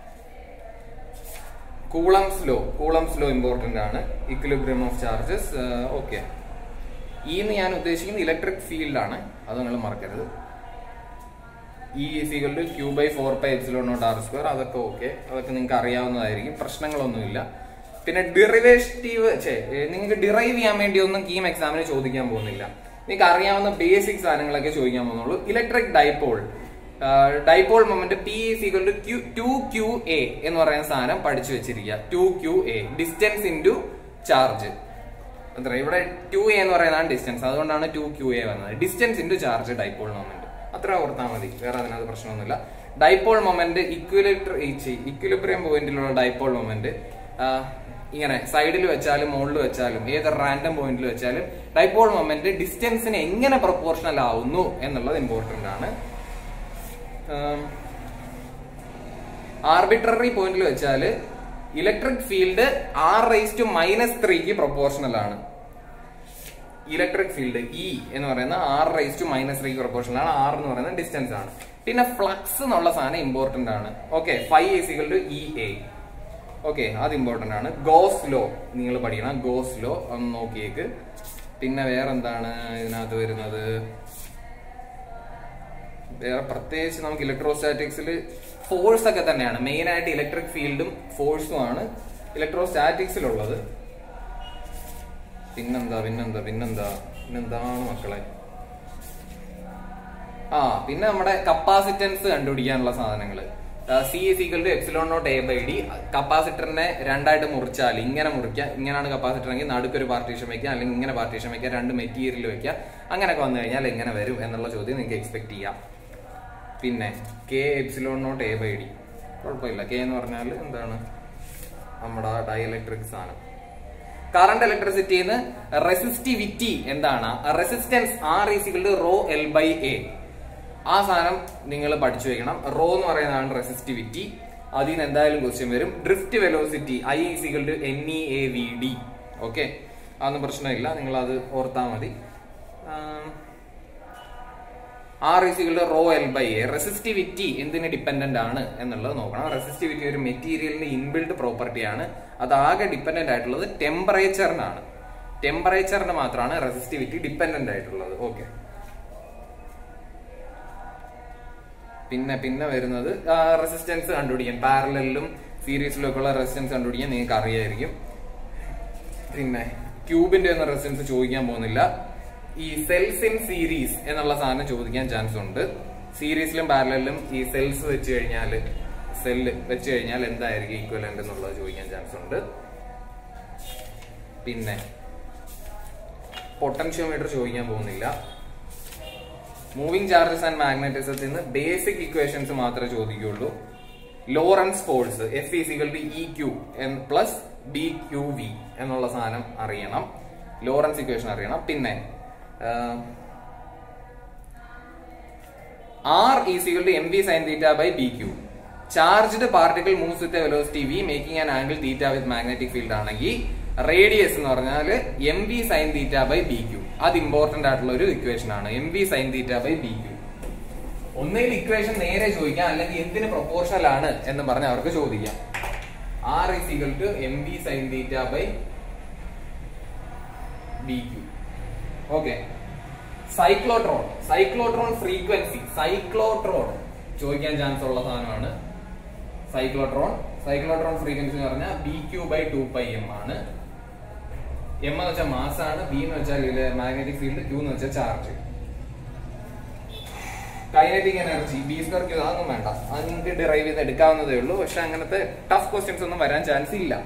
Coulomb's law Coulomb's law important ആണ് ഇക്വിലിബ്രിയം ഓഫ് ചാർജസ് ഓക്കെ ഈ എന്ന് ഞാൻ ഉദ്ദേശിക്കുന്നത് ഇലക്ട്രിക് ഫീൽഡ് ആണ് അത് നിങ്ങൾ മറക്കരുത് E is equal to Q by four pi epsilon nought R square അതൊക്കെ ഓക്കെ അതൊക്കെ നിങ്ങൾക്ക് അറിയാവുന്നതായിരിക്കും പ്രശ്നങ്ങളൊന്നുമില്ല പിന്നെ ഡിറിവേറ്റീവ് നിങ്ങൾക്ക് ഡിറൈവ് ചെയ്യാൻ വേണ്ടി ഒന്നും കീം എക്സാമിന് ചോദിക്കാൻ പോകുന്നില്ല നിങ്ങൾക്ക് അറിയാവുന്ന ബേസിക് സാധനങ്ങളൊക്കെ ചോദിക്കാൻ പോകുന്നുള്ളൂ electric dipole dipole moment P is equal to Q two Q A എന്ന് പറയുന്ന സാധനം പഠിച്ചു വെച്ചിരിക്കുക two Q A distance into charge എത്ര ഇവിടെ ടു എ എന്ന് പറയുന്നതാണ് ഡിസ്റ്റൻസ് അതുകൊണ്ടാണ് ടു ക്യൂ എ വന്നത് distance into charge dipole moment അത്ര ഓർത്താൽ മതി വേറെ അതിനകത്ത് പ്രശ്നമൊന്നുമില്ല ഡൈപോൾ മൊമെന്റ് ഇക്വിലിറ്റർ ഇക്വിലിബ്രിയം പോയിന്റിലുള്ള ഡൈപോൾ മൊമെന്റ് ഇങ്ങനെ സൈഡിൽ വെച്ചാലും മുകളിൽ വെച്ചാലും ഏത് റാൻഡം പോയിന്റിൽ വെച്ചാലും ഡൈപോൾ മൊമെന്റ് ഡിസ്റ്റൻസിന് എങ്ങനെ പ്രൊപ്പോർഷണൽ ആവുന്നു എന്നുള്ളത് ഇമ്പോർട്ടന്റ് ആണ് ആർബിട്രറി പോയിന്റിൽ വെച്ചാല് electric field R raise to minus ത്രീക്ക് പ്രൊപ്പോർഷണൽ ആണ് ഇലക്ട്രിക് ഫീൽഡ് ഇ എന്ന് പറയുന്ന ആർ റൈസ് ടു മൈനസ് ത്രീക്ക് പ്രൊപ്പോർഷണൽ ആണ് ആർ എന്ന് പറയുന്നത് ഡിസ്റ്റൻസ് ആണ് പിന്നെ ഫ്ലക്സ് എന്നുള്ള സാധനം ഇമ്പോർട്ടന്റ് ആണ് okay phi is equal to E A okay അത് ഇമ്പോർട്ടന്റ് ആണ് ഗോസ് ലോ നിങ്ങൾ പഠിക്കണം ഗോസ് ലോ ഒന്ന് നോക്കിയേക്ക് പിന്നെ വേറെ എന്താണ് ഇതിനകത്ത് വരുന്നത് വേറെ പ്രത്യേകിച്ച് നമുക്ക് ഇലക്ട്രോസ്റ്റാറ്റിക്സിൽ ഫോഴ്സ് ഒക്കെ തന്നെയാണ് മെയിൻ ആയിട്ട് ഇലക്ട്രിക് ഫീൽഡും ഫോഴ്സും ആണ് ഇലക്ട്രോസ്റ്റാറ്റിക്സിലുള്ളത് പിന്നെന്താ പിന്നെന്താ പിന്നെന്താ പിന്നെന്താണ് മക്കളെ ആ പിന്നെ നമ്മുടെ കപ്പാസിറ്റൻസ് കണ്ടുപിടിക്കാനുള്ള സാധനങ്ങൾ C is equal to epsilon nought A by D കപ്പാസിറ്ററിനെ രണ്ടായിട്ട് മുറിച്ചാൽ ഇങ്ങനെ മുറിക്കുക ഇങ്ങനെയാണ് കപ്പാസിറ്റർ എങ്കിൽ നടുക്കൊരു പാർട്ടീഷൻ വെക്കുക അല്ലെങ്കിൽ ഇങ്ങനെ പാർട്ടീഷൻ വെക്കുക രണ്ട് മെറ്റീരിയൽ വെക്കുക അങ്ങനെയൊക്കെ വന്നു കഴിഞ്ഞാൽ എങ്ങനെ വരും എന്നുള്ള ചോദ്യം നിങ്ങൾക്ക് എക്സ്പെക്ട് ചെയ്യാം പിന്നെ K epsilon nought A by D കുഴപ്പമില്ല കെ എന്ന് പറഞ്ഞാൽ എന്താണ് നമ്മുടെ ഡയലക്ട്രിക് സാധനം കറണ്ട് ഇലക്ട്രിസിറ്റിന്ന് റെസിസ്റ്റിവിറ്റി എന്താണ് resistance R is equal to rho L by A ആ സാധനം നിങ്ങൾ പഠിച്ചു വെക്കണം റോ എന്ന് പറയുന്നതാണ് റെസിസ്റ്റിവിറ്റി അതിൽ നിന്ന് എന്തായാലും ക്വസ്റ്റ്യൻ വരും drift velocity I is equal to N E A V D okay അതൊന്നും പ്രശ്നമില്ല നിങ്ങൾ അത് ഓർത്താൽ മതി ആർ ഈസികളുടെ rho L by A resistivity എന്തിന് ഡിപ്പെൻഡന്റ് ആണ് എന്നുള്ളത് നോക്കണം റെസിസ്റ്റിവിറ്റി ഒരു മെറ്റീരിയലിന്റെ ഇൻബിൽഡ് പ്രോപ്പർട്ടിയാണ് അത് ആകെ ഡിപ്പെൻഡന്റ് ആയിട്ടുള്ളത് ടെമ്പറേച്ചറിനാണ് ടെമ്പറേച്ചറിന് മാത്രമാണ് റെസിസ്റ്റിവിറ്റി ഡിപ്പെൻഡന്റ് ആയിട്ടുള്ളത് ഓക്കെ പിന്നെ പിന്നെ വരുന്നത് റെസിസ്റ്റൻസ് കണ്ടുപിടിക്കാൻ പാരലും സീരീസിലൊക്കെയുള്ള റെസിസ്റ്റൻസ് കണ്ടുപിടിക്കാൻ നിങ്ങൾക്ക് അറിയായിരിക്കും പിന്നെ ക്യൂബിന്റെ ഒന്നും റെസിസ്റ്റൻസ് ചോദിക്കാൻ പോകുന്നില്ല ഈ സെൽസ് ഇൻ സീരീസ് എന്നുള്ള സാധനം ചോദിക്കാൻ ചാൻസ് ഉണ്ട് സീരീസിലും പാരലിലും ഈ സെൽസ് വെച്ച് കഴിഞ്ഞാൽ സെല്ല് വെച്ച് കഴിഞ്ഞാൽ എന്തായിരിക്കും ഈക്വലന്റ് എന്നുള്ളത് ചോദിക്കാൻ ചാൻസ് ഉണ്ട് പിന്നെ പൊട്ടൻഷ്യോമീറ്റർ ചോദിക്കാൻ പോകുന്നില്ല മൂവിംഗ് ചാർജസ് ആൻഡ് മാഗ്നറ്റിസത്തിൽ നിന്ന് ബേസിക് ഇക്വേഷൻസ് മാത്രമേ ചോദിക്കുള്ളൂ Lorentz force F is equal to E Q plus B Q V എന്നുള്ള സാധനം അറിയണം ലോറൻസ് ഇക്വേഷൻ അറിയണം പിന്നെ R is equal to M V sine theta by B Q charged particle moves with velocity V making an angle theta with magnetic field ആണെങ്കിൽ radius എന്ന് പറഞ്ഞാൽ M V sine theta by B Q അത് important ആയിട്ടുള്ള ഒരു equation ആണ് M V sine theta by B Q ഒന്നുകിൽ equation നേരെ ചോദിക്കാം അല്ലെങ്കിൽ എന്തിന് പ്രൊപ്പോർഷണൽ ആണ് എന്ന് പറഞ്ഞ് അവർക്ക് ചോദിക്കാം R is equal to M V sine theta by B Q okay cyclotron cyclotron frequency cyclotron ചോദിക്കാൻ ചാൻസ് ഉള്ള സാധനമാണ് സൈക്ലോട്രോൺ സൈക്ലോട്രോൺ ഫ്രീക്വൻസി എന്ന് പറഞ്ഞാൽ B Q by two pi M ആണ് എം എന്ന് വെച്ചാൽ മാസ് ആണ് ബി എന്ന് വെച്ചാൽ മാഗ്നറ്റിക് ഫീൽഡ് ക്യൂ എന്ന് വെച്ചാൽ charge kinetic energy B square Q അതൊന്നും വേണ്ട അത് നിങ്ങൾക്ക് ഡിറൈവ് ചെയ്ത് എടുക്കാവുന്നതേ ഉള്ളൂ പക്ഷെ അങ്ങനത്തെ ടഫ് ക്വസ്റ്റ്യൻസ് ഒന്നും വരാൻ ചാൻസ് ഇല്ല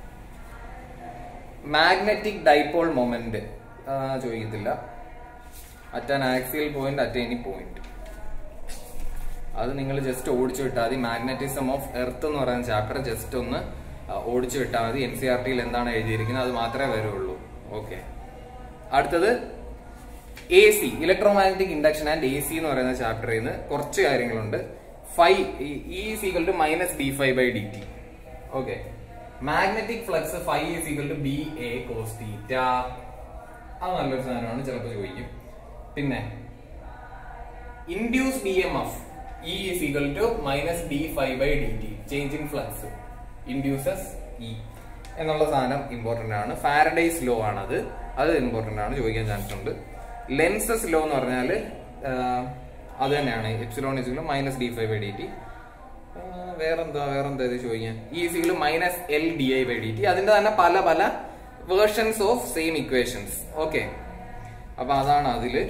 മാഗ്നറ്റിക് ഡൈപോൾ മൊമെന്റ് ചോദിക്കത്തില്ല at an axial point at any point അത് നിങ്ങൾ ജസ്റ്റ് ഓടിച്ചു വിട്ടാൽ മതി മാഗ്നറ്റിസം ഓഫ് എർത്ത് എന്ന് പറയുന്ന ചാപ്റ്റർ ജസ്റ്റ് ഒന്ന് ആ, ഓടിച്ചു വിട്ടാൽ മതി എൻ സി ആർ ടിയിൽ എന്താണ് എഴുതിയിരിക്കുന്നത് അത് മാത്രമേ വരുള്ളൂ ഓക്കെ അടുത്തത് A C electromagnetic induction and A C എന്ന് പറയുന്ന ചാപ്റ്ററിൽ നിന്ന് കുറച്ച് കാര്യങ്ങളുണ്ട് phi E is equal to minus D phi by D T okay magnetic flux phi is equal to B A cos theta അത് നല്ലൊരു സാധനമാണ് ചിലപ്പോൾ ചോദിക്കും പിന്നെ induced B M F E is equal to minus D phi by D T change in flux induces E എന്നുള്ള സാധനം important ആണ് Faraday's law ആണത് അത് ഇമ്പോർട്ടന്റ് ആണ് ചോദിക്കാൻ ചാൻസ് ഉണ്ട് ലെൻസസ് ലോ എന്ന് പറഞ്ഞാൽ അത് തന്നെയാണ് എപ്സിലോൺ ഇസിക്കലും minus D phi by D T വേറെന്താ വേറെന്താ ഇത് ചോദിക്കാൻ ഈ ഇസിക്കലും minus L D I by D T അതിന്റെ തന്നെ പല പല versions of same equations okay അപ്പൊ അതാണ് അതില്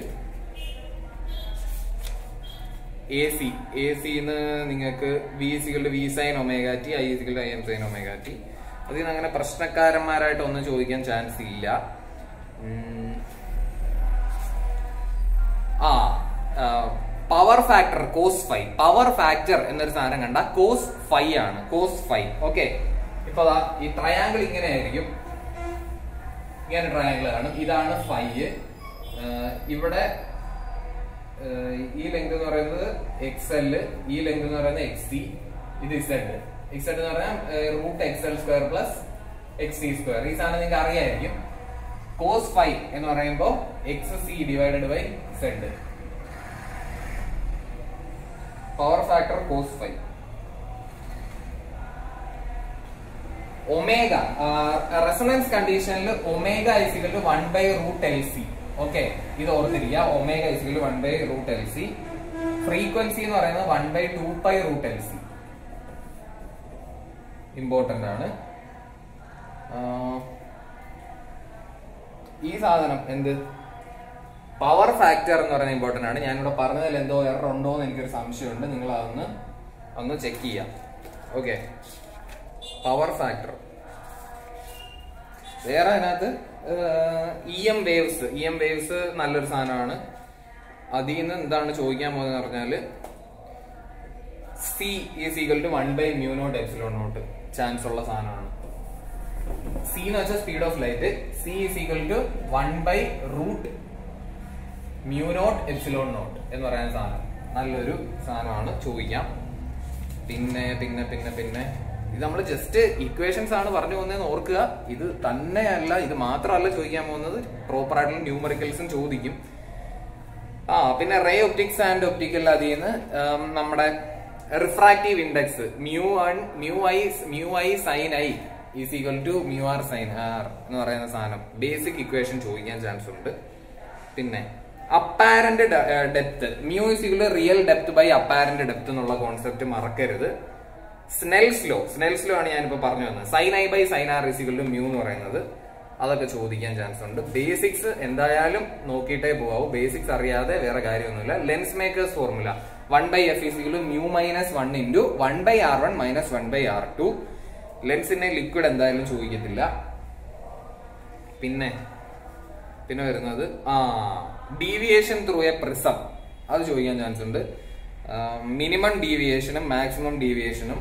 എ സി എ സിന്ന് നിങ്ങൾക്ക് വി സികളുടെ V sine omega T I സികളുടെ I M sine omega T അതിൽ നിന്ന് അങ്ങനെ പ്രശ്നക്കാരന്മാരായിട്ട് ഒന്നും ചോദിക്കാൻ ചാൻസ് ഇല്ല ഉം. ആ power factor cos phi power factor എന്നൊരു സാധനം കണ്ട കോസ് ഫൈ ആണ് കോസ് ഫൈ ഓക്കെ ഇപ്പൊ ദാ ഈ ട്രയാങ്കിൾ ഇങ്ങനെ ആയിരിക്കും ഇങ്ങനെ ട്രയാങ്കിൾ ആണ് ഇതാണ് ഫൈ ഇവിടെ ഏഹ് ഈ ലെങ്ത് എന്ന് പറയുന്നത് എക്സ് എൽ ഈ ലെങ്ത് എന്ന് പറയുന്നത് എക്സ് സി ഇത് ഇസെഡ് ഇസെഡ് എന്ന് പറഞ്ഞാൽ root X L square plus X C square ഈ സാധനം നിങ്ങൾക്ക് അറിയായിരിക്കും കോസ് ഫൈവ് എന്ന് പറയുമ്പോൾ X C divided by Z power factor cos phi omega resonance കണ്ടീഷനിൽ omega is equal to one by root L C okay ഇത് ഓർത്തിരിക്കുക omega is equal one by root L C frequency എന്ന് പറയുന്നത് one by two by root L C important ആണ് ആ, ഈ സാധനം എന്ത് പവർ ഫാക്ടർ എന്ന് പറയുന്നത് ഇമ്പോർട്ടന്റ് ആണ് ഞാനിവിടെ പറഞ്ഞതിൽ എന്തോ എറർ ഉണ്ടോ എന്ന് എനിക്കൊരു സംശയമുണ്ട് നിങ്ങൾ അതൊന്ന് ഒന്ന് ചെക്ക് ചെയ്യാം ഓക്കെ പവർ ഫാക്ടർ വേറെ അതിനകത്ത് E M waves E M waves നല്ലൊരു സാധനമാണ് അതിൽ നിന്ന് എന്താണ് ചോദിക്കാൻ പോകുന്നത് പറഞ്ഞാല് C is equal to one by mu nought epsilon nought chance ഉള്ള സാധനമാണ് സി എന്ന് വെച്ചാൽ speed of light C is equal to one by root mu nought epsilon nought എന്ന് പറയുന്ന സാധനം നല്ലൊരു സാധനമാണ് ചോദിക്കാം പിന്നെ പിന്നെ പിന്നെ പിന്നെ ഇത് നമ്മൾ ജസ്റ്റ് ഇക്വേഷൻസ് ആണ് പറഞ്ഞു പോകുന്നതെന്ന് ഓർക്കുക ഇത് തന്നെയല്ല ഇത് മാത്രമല്ല ചോദിക്കാൻ പോകുന്നത് പ്രോപ്പർ ആയിട്ടുള്ള ന്യൂമറിക്കൽസും ചോദിക്കും ആ പിന്നെ റേ ഒപ്റ്റിക്സ് ആൻഡ് ഒപ്റ്റിക്കൽ അതിൽ നിന്ന് ഉം, നമ്മുടെ refractive index mu one mu i mu i sine i is equal to mu r sine r എന്ന് പറയുന്ന സാധനം ബേസിക് ഇക്വേഷൻ ചോദിക്കാൻ ചാൻസ് ഉണ്ട് പിന്നെ apparent depth mu is equal real depth by apparent depth എന്നുള്ള കോൺസെപ്റ്റ് മറക്കരുത് Snell's law Snell's law ആണ് ഞാനിപ്പോ പറഞ്ഞു വന്നത് sine i by sine r is equal to mu എന്ന് പറയുന്നത് അതൊക്കെ ചോദിക്കാൻ ചാൻസ് ഉണ്ട് ബേസിക്സ് എന്തായാലും നോക്കിയിട്ടേ പോകാവൂ ബേസിക്സ് അറിയാതെ വേറെ കാര്യമൊന്നുമില്ല lens makers formula one by f is equal mu minus one into one by r one minus one by R two ലെൻസിന്റെ ലിക്വിഡ് എന്തായാലും ചോദിക്കത്തില്ല പിന്നെ പിന്നെ വരുന്നത് ആ ഡീവിയേഷൻ ത്രൂ എ പ്രിസം അത് ചോദിക്കാൻ ചാൻസ് ഉണ്ട് മിനിമം ഡീവിയേഷനും മാക്സിമം ഡീവിയേഷനും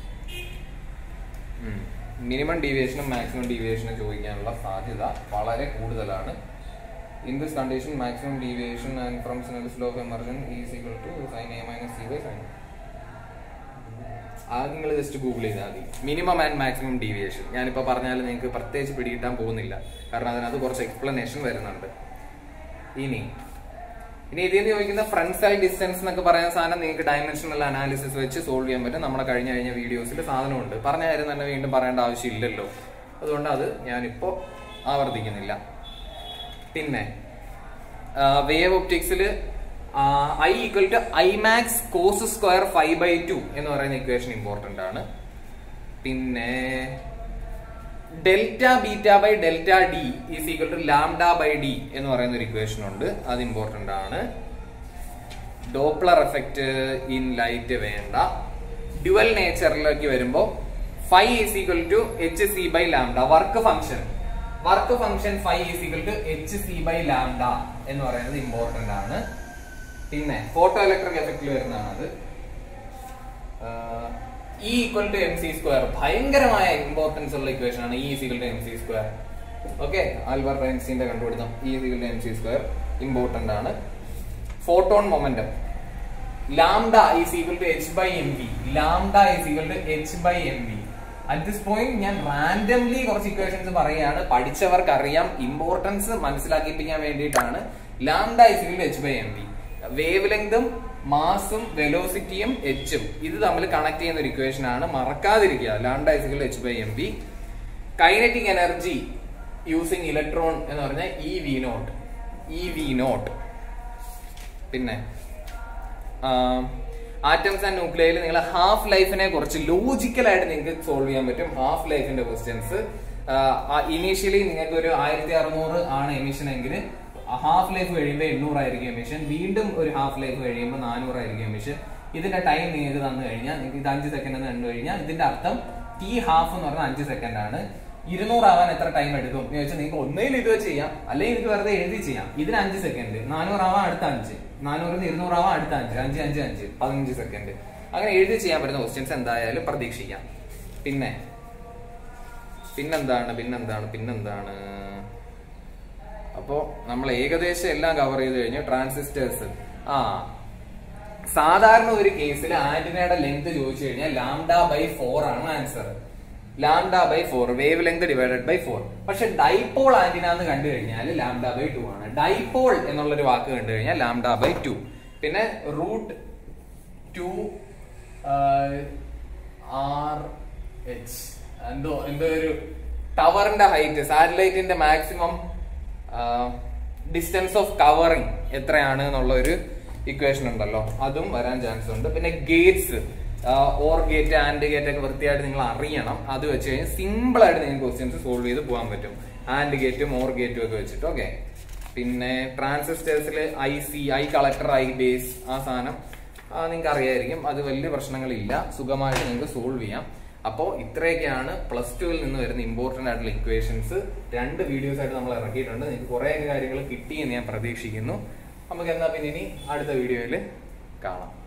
മിനിമം ഡീവിയേഷനും മാക്സിമം ഡീവിയേഷനും ചോദിക്കാനുള്ള സാധ്യത വളരെ കൂടുതലാണ് in this condition maximum deviation and from Snell's law of emergence is equal to sine a minus c by sine അത് നിങ്ങൾ ജസ്റ്റ് ഗൂഗിൾ ചെയ്താൽ മതി മിനിമം ആൻഡ് മാക്സിമം ഡീവിയേഷൻ ഞാനിപ്പോൾ പറഞ്ഞാൽ നിങ്ങൾക്ക് പ്രത്യേകിച്ച് പിടികിട്ടാൻ പോകുന്നില്ല കാരണം അതിനകത്ത് കുറച്ച് എക്സ്പ്ലനേഷൻ വരുന്നുണ്ട് ഇനി ഇനി ഇതിൽ നിന്ന് ചോദിക്കുന്ന ഫ്രണ്ട് സൈഡ് ഡിസ്റ്റൻസ് എന്നൊക്കെ പറയുന്ന സാധനം നിങ്ങൾക്ക് ഡയമെൻഷണൽ അനാലിസിസ് വെച്ച് സോൾവ് ചെയ്യാൻ പറ്റും നമ്മുടെ കഴിഞ്ഞ കഴിഞ്ഞ വീഡിയോസിൽ സാധനമുണ്ട് പറഞ്ഞ കാര്യം തന്നെ വീണ്ടും പറയേണ്ട ആവശ്യമില്ലല്ലോ അതുകൊണ്ട് അത് ഞാനിപ്പോ ആവർത്തിക്കുന്നില്ല പിന്നെ വേവ് ഒപ്റ്റിക്സിൽ i equal to i max cos square five by two എന്ന് പറയുന്ന ഇക്വേഷൻ ഇമ്പോർട്ടന്റ് ആണ് പിന്നെ delta beta by delta d is equal to lambda by d എന്ന് പറയുന്ന ഒരു ഇക്വേഷൻ ഉണ്ട് അത് ഇമ്പോർട്ടന്റ് ആണ് ഡോപ്ലർ എഫക്റ്റ് ഇൻ ലൈറ്റ് വേണ്ട ഡ്യുവൽ നേച്ചറിലേക്ക് വരുമ്പോൾ five is equal to h c by lambda work function work function five is equal to h c by lambda എന്ന് പറയുന്നത് ഇമ്പോർട്ടന്റ് ആണ് പിന്നെ ഫോട്ടോ ഇലക്ട്രിക് എഫക്റ്റിൽ വരുന്നതാണ് അത് e equal to M c square ഭയങ്കരമായ ഇമ്പോർട്ടൻസ് ഉള്ള ഇക്വേഷൻ ആണ് e equal to M c square okay Albert ഐൻസ്റ്റീന്റെ കണ്ടുപിടുത്തം e equal to M c square important ആണ് photon momentum lambda is equal to h by m v lambda is equal to h by m v at this point ഞാൻ randomly കുറച്ച് equations പറയുകയാണ് പഠിച്ചവർക്ക് അറിയാം importance മനസ്സിലാക്കിപ്പിക്കാൻ വേണ്ടിയിട്ടാണ് lambda is equal to h by m v wave ലെങ്തും മാസും വെലോസിറ്റിയും എച്ചും ഇത് തമ്മിൽ കണക്ട് ചെയ്യുന്ന ഒരു ഇക്വേഷൻ ആണ് മറക്കാതിരിക്കുക lambda is equal h by m v kinetic energy using electron എന്ന് പറഞ്ഞാൽ e v nought e v nought പിന്നെ ആറ്റംസ് ആൻഡ് ന്യൂക്ലിയയിൽ നിങ്ങൾ ഹാഫ് ലൈഫിനെ കുറിച്ച് ലോജിക്കലായിട്ട് നിങ്ങൾക്ക് സോൾവ് ചെയ്യാൻ പറ്റും ഹാഫ് ലൈഫിന്റെ ക്വസ്റ്റ്യൻസ് ഇനീഷ്യലി നിങ്ങൾക്ക് ഒരു ആയിരത്തി അറുന്നൂറ് ആണ് എമിഷൻ എങ്കിൽ ഹാഫ് ലൈഫ് കഴിയുമ്പോൾ എണ്ണൂറായിരിക്കും എമിഷൻ വീണ്ടും ഒരു ഹാഫ് ലൈഫ് കഴിയുമ്പോൾ നാനൂറായിരിക്കും എമിഷൻ ഇതിന്റെ ടൈം നിങ്ങൾക്ക് തന്നു കഴിഞ്ഞാൽ നിങ്ങൾക്ക് ഇത് അഞ്ച് സെക്കൻഡ് എന്ന് കണ്ടു കഴിഞ്ഞാൽ ഇതിന്റെ അർത്ഥം ടി ഹാഫ് എന്ന് പറഞ്ഞാൽ അഞ്ച് സെക്കൻഡ് ആണ് ഇരുന്നൂറാവാൻ എത്ര ടൈം എടുക്കും എന്ന് ചോദിച്ചാൽ നിങ്ങൾക്ക് ഒന്നേലും ഇത് വെച്ച് ചെയ്യാം അല്ലെങ്കിൽ നിങ്ങൾക്ക് വെറുതെ എഴുതി ചെയ്യാം ഇതിന് അഞ്ച് സെക്കൻഡ് നാനൂറാവാൻ അടുത്ത അഞ്ച് നാനൂറിന് ഇരുന്നൂറാവാൻ അടുത്ത അഞ്ച് അഞ്ച് അഞ്ച് അഞ്ച് പതിനഞ്ച് സെക്കൻഡ് അങ്ങനെ എഴുതി ചെയ്യാൻ പറ്റുന്ന ക്വസ്റ്റ്യൻസ് എന്തായാലും പ്രതീക്ഷിക്കാം പിന്നെ പിന്നെന്താണ് പിന്നെന്താണ് പിന്നെന്താണ് അപ്പോ നമ്മൾ ഏകദേശം എല്ലാം കവർ ചെയ്ത് കഴിഞ്ഞു ട്രാൻസിസ്റ്റേഴ്സ് ആ സാധാരണ ഒരു കേസിൽ ആന്റിനയുടെ ലെങ്ത് ചോദിച്ചു കഴിഞ്ഞാൽ ലാംഡ ബൈ ഫോർ ആണ് answer lambda by four wave length divided by four പക്ഷെ ഡൈപോൾ ആന്റിന എന്ന് കണ്ടു കഴിഞ്ഞാൽ ലാംഡ ബൈ ടു ആണ് ഡൈപോൾ എന്നുള്ളൊരു വാക്ക് കണ്ടു കഴിഞ്ഞാൽ ലാംഡ ബൈ ടു പിന്നെ റൂട്ട് ടു ആർ എച്ച് എന്തോ എന്തോ ഒരു ടവറിന്റെ ഹൈറ്റ് സാറ്റലൈറ്റിന്റെ മാക്സിമം ഡിസ്റ്റൻസ് ഓഫ് കവറിങ് എത്രയാണ് എന്നുള്ള ഒരു ഇക്വേഷൻ ഉണ്ടല്ലോ അതും വരാൻ ചാൻസ് ഉണ്ട് പിന്നെ gates or gate and gate ഒക്കെ വൃത്തിയായിട്ട് നിങ്ങൾ അറിയണം അത് വെച്ച് കഴിഞ്ഞാൽ സിമ്പിൾ ആയിട്ട് നിങ്ങൾക്ക് ക്വസ്റ്റ്യൻസ് സോൾവ് ചെയ്ത് പോകാൻ പറ്റും ആൻഡ് ഗേറ്റും ഓർ ഗേറ്റും ഒക്കെ വെച്ചിട്ട് ഓക്കെ പിന്നെ ട്രാൻസിസ്റ്റേഴ്സിൽ i c i collector i base ആ സാധനം നിങ്ങൾക്ക് അറിയായിരിക്കും അത് വലിയ പ്രശ്നങ്ങളില്ല സുഖമായിട്ട് നിങ്ങൾക്ക് സോൾവ് ചെയ്യാം അപ്പോൾ ഇത്രയൊക്കെയാണ് പ്ലസ് ടുവിൽ നിന്ന് വരുന്ന ഇമ്പോർട്ടന്റ് ആയിട്ടുള്ള ഇക്വേഷൻസ് രണ്ട് വീഡിയോസ് ആയിട്ട് നമ്മൾ ഇറക്കിയിട്ടുണ്ട് നിങ്ങൾക്ക് കുറേ കാര്യങ്ങൾ കിട്ടിയെന്ന് ഞാൻ പ്രതീക്ഷിക്കുന്നു നമുക്ക് എന്നാ പിന്നെ ഇനി അടുത്ത വീഡിയോയിൽ കാണാം